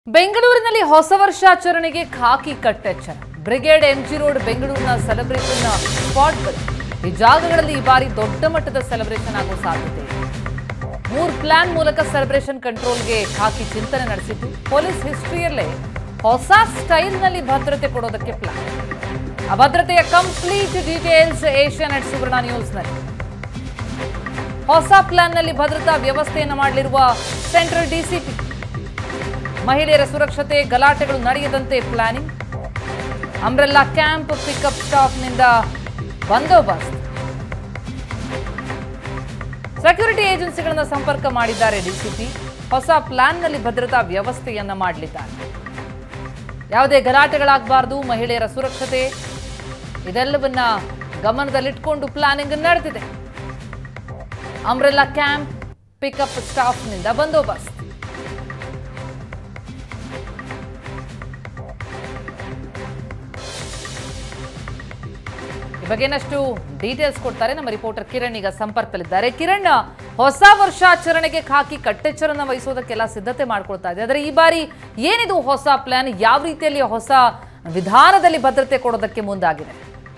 ಬೆಂಗಳೂರಿನಲ್ಲಿ ಹೊಸ ವರ್ಷಾಚರಣೆಗೆ ಖಾಕಿ ಕಟ್ಟೆಚ್ಚರ ಬ್ರಿಗೇಡ್ ಎಂಜಿ ರೋಡ್ ಬೆಂಗಳೂರಿನ ಸೆಲೆಬ್ರೇಷನ್ ಸ್ಪಾಟ್ಗಳು ಈ ಜಾಗಗಳಲ್ಲಿ ಈ ಬಾರಿ ದೊಡ್ಡ ಮಟ್ಟದ ಸೆಲೆಬ್ರೇಷನ್ ಆಗೋ ಸಾಧ್ಯತೆ ಇದೆ ಮೂರ್ ಪ್ಲಾನ್ ಮೂಲಕ ಸೆಲೆಬ್ರೇಷನ್ ಕಂಟ್ರೋಲ್ಗೆ ಖಾಕಿ ಚಿಂತನೆ ನಡೆಸಿದ್ದು ಪೊಲೀಸ್ ಹಿಸ್ಟ್ರಿಯಲ್ಲೇ ಹೊಸ ಸ್ಟೈಲ್ನಲ್ಲಿ ಭದ್ರತೆ ಕೊಡೋದಕ್ಕೆ ಪ್ಲಾನ್ ಆ ಭದ್ರತೆಯ ಕಂಪ್ಲೀಟ್ ಡೀಟೇಲ್ಸ್ ಏಷ್ಯಾನೆಟ್ ಸುವರ್ಣ ನ್ಯೂಸ್ನಲ್ಲಿ ಹೊಸ ಪ್ಲಾನ್ನಲ್ಲಿ ಭದ್ರತಾ ವ್ಯವಸ್ಥೆಯನ್ನು ಮಾಡಲಿರುವ ಸೆಂಟ್ರಲ್ ಡಿಸಿಪಿ ಮಹಿಳೆಯರ ಸುರಕ್ಷತೆ ಗಲಾಟೆಗಳು ನಡೆಯದಂತೆ ಪ್ಲಾನಿಂಗ್ ಅಂಬ್ರೆಲ್ಲಾ ಕ್ಯಾಂಪ್ ಪಿಕಪ್ ಸ್ಟಾಪ್ನಿಂದ ಬಂದೋಬಸ್ತ್ ಸೆಕ್ಯೂರಿಟಿ ಏಜೆನ್ಸಿಗಳನ್ನ ಸಂಪರ್ಕ ಮಾಡಿದ್ದಾರೆ ಡಿಸಿಪಿ ಹೊಸ ಪ್ಲಾನ್ನಲ್ಲಿ ಭದ್ರತಾ ವ್ಯವಸ್ಥೆಯನ್ನ ಮಾಡಲಿದ್ದಾರೆ ಯಾವುದೇ ಗಲಾಟೆಗಳಾಗಬಾರದು ಮಹಿಳೆಯರ ಸುರಕ್ಷತೆ ಇದೆಲ್ಲವನ್ನ ಗಮನದಲ್ಲಿಟ್ಕೊಂಡು ಪ್ಲಾನಿಂಗ್ ನಡೆದಿದೆ ಅಂಬ್ರೆಲ್ಲಾ ಕ್ಯಾಂಪ್ ಪಿಕಪ್ ಸ್ಟಾಫ್ನಿಂದ ಬಂದೋಬಸ್ತ್ ಈ ಬಗ್ಗೆನಷ್ಟು ಡೀಟೇಲ್ಸ್ ಕೊಡ್ತಾರೆ ನಮ್ಮ ರಿಪೋರ್ಟರ್ ಕಿರಣ್ ಈಗ ಸಂಪರ್ಕದಲ್ಲಿದ್ದಾರೆ ಕಿರಣ್ ಹೊಸ ವರ್ಷಾಚರಣೆಗೆ ಖಾಕಿ ಕಟ್ಟೆಚ್ಚರನ ವಹಿಸೋದಕ್ಕೆಲ್ಲ ಸಿದ್ಧತೆ ಮಾಡ್ಕೊಳ್ತಾ ಇದೆ ಆದರೆ ಈ ಬಾರಿ ಏನಿದು ಹೊಸ ಪ್ಲಾನ್ ಯಾವ ರೀತಿಯಲ್ಲಿ ಹೊಸ ವಿಧಾನದಲ್ಲಿ ಭದ್ರತೆ ಕೊಡೋದಕ್ಕೆ ಮುಂದಾಗಿದೆ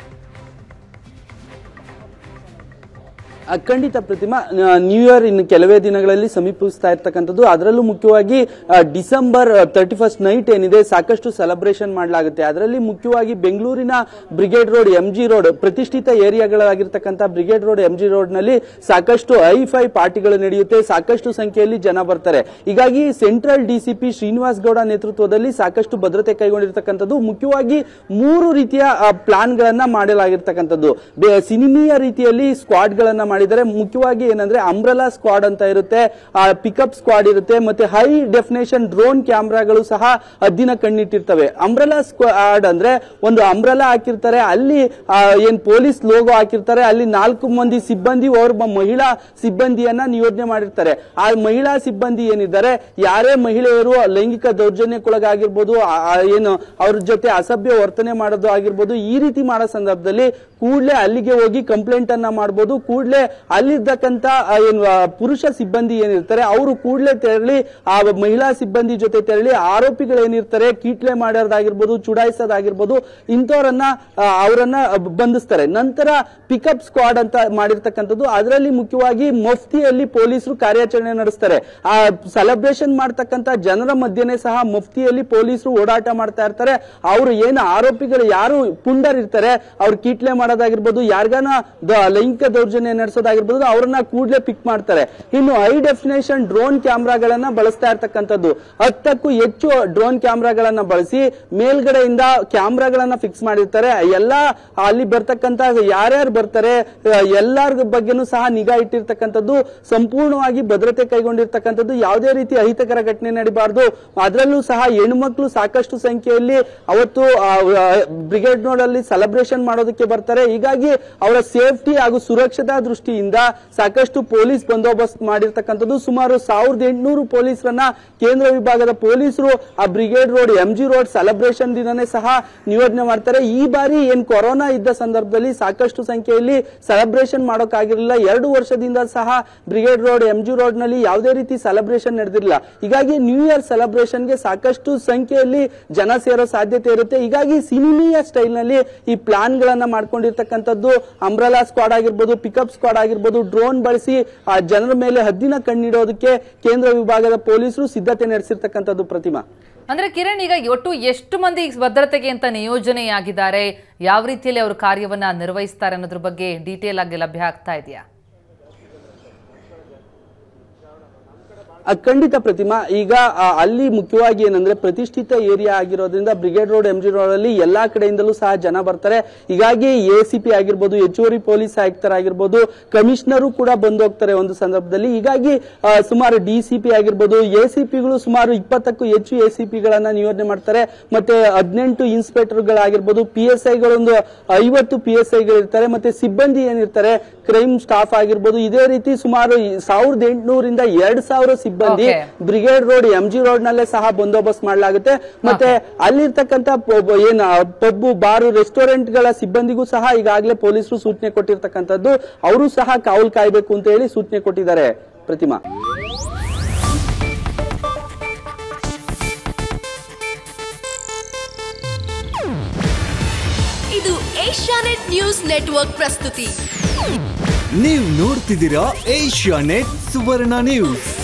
ಆ, ಖಂಡಿತ ಪ್ರತಿಮಾ ಆ, ನ್ಯೂ ಇಯರ್ ಇನ್ನು ಕೆಲವೇ ದಿನಗಳಲ್ಲಿ ಸಮೀಪಿಸ್ತಾ ಇರ್ತಕ್ಕಂಥದ್ದು ಅದರಲ್ಲೂ ಮುಖ್ಯವಾಗಿ ಆ, ಡಿಸೆಂಬರ್ ತರ್ಟಿ ಫಸ್ಟ್ ನೈಟ್ ಏನಿದೆ ಸಾಕಷ್ಟು ಸೆಲೆಬ್ರೇಷನ್ ಮಾಡಲಾಗುತ್ತೆ ಅದರಲ್ಲಿ ಮುಖ್ಯವಾಗಿ ಬೆಂಗಳೂರಿನ Brigade road M G road ಪ್ರತಿಷ್ಠಿತ ಏರಿಯಾಗಳಾಗಿರ್ತಕ್ಕಂಥ Brigade road M G road ನಲ್ಲಿ ಸಾಕಷ್ಟು ಐ ಫೈ ಪಾರ್ಟಿಗಳು ನಡೆಯುತ್ತೆ ಸಾಕಷ್ಟು ಸಂಖ್ಯೆಯಲ್ಲಿ ಜನ ಬರ್ತಾರೆ ಹೀಗಾಗಿ ಸೆಂಟ್ರಲ್ ಡಿಸಿಪಿ ಶ್ರೀನಿವಾಸ್ ಗೌಡ ನೇತೃತ್ವದಲ್ಲಿ ಸಾಕಷ್ಟು ಭದ್ರತೆ ಕೈಗೊಂಡಿರ್ತಕ್ಕಂಥದ್ದು ಮುಖ್ಯವಾಗಿ ಮೂರು ರೀತಿಯ ಪ್ಲಾನ್ ಗಳನ್ನ ಮಾಡಲಾಗಿರ್ತಕ್ಕಂಥದ್ದು ಬೆ- ಸಿನಿಮೀಯ ರೀತಿಯಲ್ಲಿ ಸ್ಕ್ವಾಡ್ ಗಳನ್ನ ಮಾಡಿದ್ದಾರೆ ಮುಖ್ಯವಾಗಿ ಏನಂದ್ರೆ ಅಂಬ್ರಲಾ ಸ್ಕ್ವಾಡ್ ಅಂತ ಇರುತ್ತೆ ಪಿಕಪ್ ಸ್ಕ್ವಾಡ್ ಇರುತ್ತೆ ಮತ್ತೆ ಹೈ ಡೆಫಿನೇಷನ್ ಡ್ರೋನ್ ಕ್ಯಾಮ್ರಾಗಳು ಸಹ ಹದ್ದಿನ ಕಣ್ಣಿಟ್ಟಿರ್ತವೆ ಅಂಬ್ರಲಾ ಸ್ಕ್ವಾಡ್ ಅಂದ್ರೆ ಒಂದು ಅಂಬ್ರಲಾ ಹಾಕಿರ್ತಾರೆ ಅಲ್ಲಿ ಆ, ಏನ್ ಪೊಲೀಸ್ ಲೋಗೋ ಹಾಕಿರ್ತಾರೆ ಅಲ್ಲಿ ನಾಲ್ಕು ಮಂದಿ ಸಿಬ್ಬಂದಿ ಒಬ್ಬ ಮಹಿಳಾ ಸಿಬ್ಬಂದಿಯನ್ನ ನಿಯೋಜನೆ ಮಾಡಿರ್ತಾರೆ ಆ ಮಹಿಳಾ ಸಿಬ್ಬಂದಿ ಏನಿದ್ದಾರೆ ಯಾರೇ ಮಹಿಳೆಯರು ಲೈಂಗಿಕ ದೌರ್ಜನ್ಯಕ್ಕೊಳಗಾಗಿರ್ಬೋದು ಆ- ಆ ಏನು ಅವ್ರ ಜೊತೆ ಅಸಭ್ಯ ವರ್ತನೆ ಮಾಡೋದು ಆಗಿರ್ಬೋದು ಈ ರೀತಿ ಮಾಡೋ ಸಂದರ್ಭದಲ್ಲಿ ಕೂಡಲೇ ಅಲ್ಲಿಗೆ ಹೋಗಿ ಕಂಪ್ಲೇಂಟ್ ಅನ್ನ ಮಾಡ್ಬೋದು ಕೂಡಲೇ ಅಲ್ಲಿರ್ತಕ್ಕಂತ ಆ, ಏನು ಆ, ಪುರುಷ ಸಿಬ್ಬಂದಿ ಏನಿರ್ತಾರೆ ಅವರು ಕೂಡಲೇ ತೆರಳಿ ಆ ಮಹಿಳಾ ಸಿಬ್ಬಂದಿ ಜೊತೆ ತೆರಳಿ ಆರೋಪಿಗಳು ಏನಿರ್ತಾರೆ ಕೀಟ್ಲೆ ಮಾಡೋದಾಗಿರ್ಬೋದು ಚುಡಾಯಿಸೋದಾಗಿರ್ಬೋದು ಇಂಥವ್ರನ್ನ ಆ, ಅವರನ್ನ ಬಂಧಿಸ್ತಾರೆ ನಂತರ ಪಿಕಪ್ ಸ್ಕ್ವಾಡ್ ಅಂತ ಮಾಡಿರ್ತಕ್ಕಂಥದ್ದು ಅದರಲ್ಲಿ ಮುಖ್ಯವಾಗಿ ಮಫ್ತಿಯಲ್ಲಿ ಪೊಲೀಸರು ಕಾರ್ಯಾಚರಣೆ ನಡೆಸ್ತಾರೆ ಆ ಸೆಲೆಬ್ರೇಷನ್ ಮಾಡ್ತಕ್ಕಂಥ ಜನರ ಮಧ್ಯೆನೆ ಸಹ ಮಫ್ತಿಯಲ್ಲಿ ಪೊಲೀಸರು ಓಡಾಟ ಮಾಡ್ತಾ ಇರ್ತಾರೆ ಅವರು ಏನು ಆರೋಪಿಗಳು ಯಾರು ಪುಂಡರ್ ಇರ್ತಾರೆ ಅವ್ರು ಕೀಟ್ಲೆ ಮಾಡೋದಾಗಿರ್ಬೋದು ಯಾರಿಗಾನ ದ- ಲೈಂಗಿಕ ದೌರ್ಜನ್ಯ ನಡೆಸೋದಾಗಿರ್ಬೋದು ಅವ್ರನ್ನ ಕೂಡಲೇ ಪಿಕ್ ಮಾಡ್ತಾರೆ ಇನ್ನು ಹೈ ಡೆಫಿನೇಷನ್ ಡ್ರೋನ್ ಕ್ಯಾಮ್ರಾಗಳನ್ನ ಬಳಸ್ತಾ ಇರ್ತಕ್ಕಂಥದ್ದು ಹತ್ತಕ್ಕೂ ಹೆಚ್ಚು ಡ್ರೋನ್ ಕ್ಯಾಮ್ರಾಗಳನ್ನ ಬಳಸಿ ಮೇಲ್ಗಡೆಯಿಂದ ಕ್ಯಾಮ್ರಾಗಳನ್ನ ಫಿಕ್ಸ್ ಮಾಡಿರ್ತಾರೆ ಎಲ್ಲ ಅಲ್ಲಿ ಬರ್ತಕ್ಕಂತ ಯಾರ್ಯಾರು ಬರ್ತಾರೆ ಎಲ್ಲರ ಬಗ್ಗೆನೂ ಸಹ ನಿಗಾ ಇಟ್ಟಿರ್ತಕ್ಕಂಥದ್ದು ಸಂಪೂರ್ಣವಾಗಿ ಭದ್ರತೆ ಕೈಗೊಂಡಿರ್ತಕ್ಕಂಥದ್ದು ಯಾವುದೇ ರೀತಿ ಅಹಿತಕರ ಘಟನೆ ನಡೀಬಾರ್ದು ಅದರಲ್ಲೂ ಸಹ ಹೆಣ್ಮಕ್ಳು ಸಾಕಷ್ಟು ಸಂಖ್ಯೆಯಲ್ಲಿ ಅವತ್ತು ಬ್ರಿಗೇಡ್ ನೋಡಲ್ಲಿ ಸೆಲೆಬ್ರೇಷನ್ ಮಾಡೋದಕ್ಕೆ ಬರ್ತಾರೆ ಹೀಗಾಗಿ ಅವರ ಸೇಫ್ಟಿ ಹಾಗೂ ಸುರಕ್ಷತಾ ದೃಷ್ಟಿಯಿಂದ ಸಾಕಷ್ಟು ಪೊಲೀಸ್ ಬಂದೋಬಸ್ತ್ ಮಾಡಿರ್ತಕ್ಕಂಥದ್ದು ಸುಮಾರು ಸಾವಿರದ ಎಂಟುನೂರು ಪೊಲೀಸರನ್ನ ಕೇಂದ್ರ ವಿಭಾಗದ ಪೊಲೀಸರು ಆ Brigade road M G road celebration ದಿನನೇ ಸಹ ನಿಯೋಜನೆ ಮಾಡ್ತಾರೆ ಈ ಬಾರಿ ಏನ್ ಕೊರೋನಾ ಇದ್ದ ಸಂದರ್ಭದಲ್ಲಿ ಸಾಕಷ್ಟು ಸಂಖ್ಯೆಯಲ್ಲಿ ಸೆಲೆಬ್ರೇಷನ್ ಮಾಡೋಕ್ಕಾಗಿರಲಿಲ್ಲ ಎರಡು ವರ್ಷದಿಂದ ಸಹ Brigade road M G road ನಲ್ಲಿ ಯಾವುದೇ ರೀತಿ ಸೆಲೆಬ್ರೇಷನ್ ನಡೆದಿರಲಿಲ್ಲ ಹೀಗಾಗಿ ನ್ಯೂ ಇಯರ್ ಸೆಲೆಬ್ರೇಷನ್ಗೆ ಸಾಕಷ್ಟು ಸಂಖ್ಯೆಯಲ್ಲಿ ಜನ ಸೇರೋ ಸಾಧ್ಯತೆ ಇರುತ್ತೆ ಹೀಗಾಗಿ ಸಿನಿಮೀಯ ಸ್ಟೈಲ್ ನಲ್ಲಿ ಈ ಪ್ಲಾನ್ ಗಳನ್ನ ಮಾಡ್ಕೊಂಡಿರ್ತಕ್ಕಂಥದ್ದು ಅಂಬ್ರಲಾ ಸ್ಕ್ವಾಡ್ ಆಗಿರ್ಬೋದು ಪಿಕಪ್ ಸ್ಕ್ವಾಡ್ ಆಗಿರ್ಬೋದು ಡ್ರೋನ್ ಬಳಸಿ ಆ ಜನರ ಮೇಲೆ ಹದ್ದಿನ ಕಣ್ಣಿಡೋದಕ್ಕೆ ಕೇಂದ್ರ ವಿಭಾಗದ ಪೊಲೀಸರು ಸಿದ್ಧತೆ ನಡೆಸಿರ್ತಕ್ಕಂಥದ್ದು ಪ್ರತಿಮಾ ಅಂದ್ರೆ ಕಿರಣ್ ಈಗ ಒಟ್ಟು ಎಷ್ಟು ಮಂದಿ ಭದ್ರತೆಗೆ ಅಂತ ನಿಯೋಜನೆಯಾಗಿದ್ದಾರೆ ಯಾವ ರೀತಿಯಲ್ಲಿ ಅವರು ಕಾರ್ಯವನ್ನ ನಿರ್ವಹಿಸ್ತಾರೆ ಅನ್ನೋದ್ರ ಬಗ್ಗೆ ಡೀಟೇಲ್ ಆಗಿ ಲಭ್ಯ ಆಗ್ತಾ ಇದೆಯಾ ಆ, ಖಂಡಿತ ಪ್ರತಿಮಾ ಈಗ ಆ, ಅಲ್ಲಿ ಮುಖ್ಯವಾಗಿ ಏನಂದ್ರೆ ಪ್ರತಿಷ್ಠಿತ ಏರಿಯಾ ಆಗಿರೋದ್ರಿಂದ Brigade road M G road ಅಲ್ಲಿ ಎಲ್ಲಾ ಕಡೆಯಿಂದಲೂ ಸಹ ಜನ ಬರ್ತಾರೆ ಹೀಗಾಗಿ ಎ ಸಿ ಪಿ ಆಗಿರ್ಬೋದು ಹೆಚ್ಚುವರಿ ಪೊಲೀಸ್ ಆಯುಕ್ತರಾಗಿರ್ಬೋದು ಕಮಿಷನರು ಕೂಡ ಬಂದು ಹೋಗ್ತಾರೆ ಒಂದು ಸಂದರ್ಭದಲ್ಲಿ ಹೀಗಾಗಿ ಆ, ಸುಮಾರು ಡಿ ಸಿ ಪಿ ಆಗಿರ್ಬೋದು ಎ ಸಿ ಪಿಗಳು ಸುಮಾರು ಇಪ್ಪತ್ತಕ್ಕೂ ಹೆಚ್ಚು ಎ ಸಿ ಪಿಗಳನ್ನ ನಿಯೋಜನೆ ಮಾಡ್ತಾರೆ ಮತ್ತೆ ಹದಿನೆಂಟು ಇನ್ಸ್ಪೆಕ್ಟರ್ಗಳಾಗಿರ್ಬೋದು ಪಿ ಎಸ್ ಐಗಳೊಂದು ಐವತ್ತು ಪಿ ಎಸ್ ಐಗಳಿರ್ತಾರೆ ಮತ್ತೆ ಸಿಬ್ಬಂದಿ ಏನಿರ್ತಾರೆ ಕ್ರೈಮ್ ಸ್ಟಾಫ್ ಆಗಿರ್ಬೋದು ಇದೇ ರೀತಿ ಸುಮಾರು ಸಾವಿರದ ಎಂಟುನೂರಿಂದ ಎರಡ್ ಸಾವಿರ ಸಿಬ್ಬಂದಿ Okay. Brigade road M G road ನಲ್ಲೇ ಸಹ ಬಂದೋಬಸ್ತ್ ಮಾಡಲಾಗುತ್ತೆ ಮತ್ತೆ ಅಲ್ಲಿರ್ತಕ್ಕಂಥ ಪ- ಏನ್ ಪಬ್ಬು ಬಾರು ರೆಸ್ಟೋರೆಂಟ್ ಗಳ ಸಿಬ್ಬಂದಿಗೂ ಸಹ ಈಗಾಗಲೇ ಪೊಲೀಸರು ಸೂಚನೆ ಕೊಟ್ಟಿರ್ತಕ್ಕಂಥದ್ದು ಅವರು ಸಹ ಕಾವಲು ಕಾಯಬೇಕು ಅಂತ ಹೇಳಿ ಸೂಚನೆ ಕೊಟ್ಟಿದ್ದಾರೆ ಪ್ರತಿಮಾ ಇದು ಏಷ್ಯಾನೆಟ್ ನ್ಯೂಸ್ ನೆಟ್ವರ್ಕ್ ಪ್ರಸ್ತುತಿ ನೀವು ನೋಡ್ತಿದ್ದೀರಾ ಏಷ್ಯಾ ನೆಟ್ ಸುವರ್ಣ ನ್ಯೂಸ್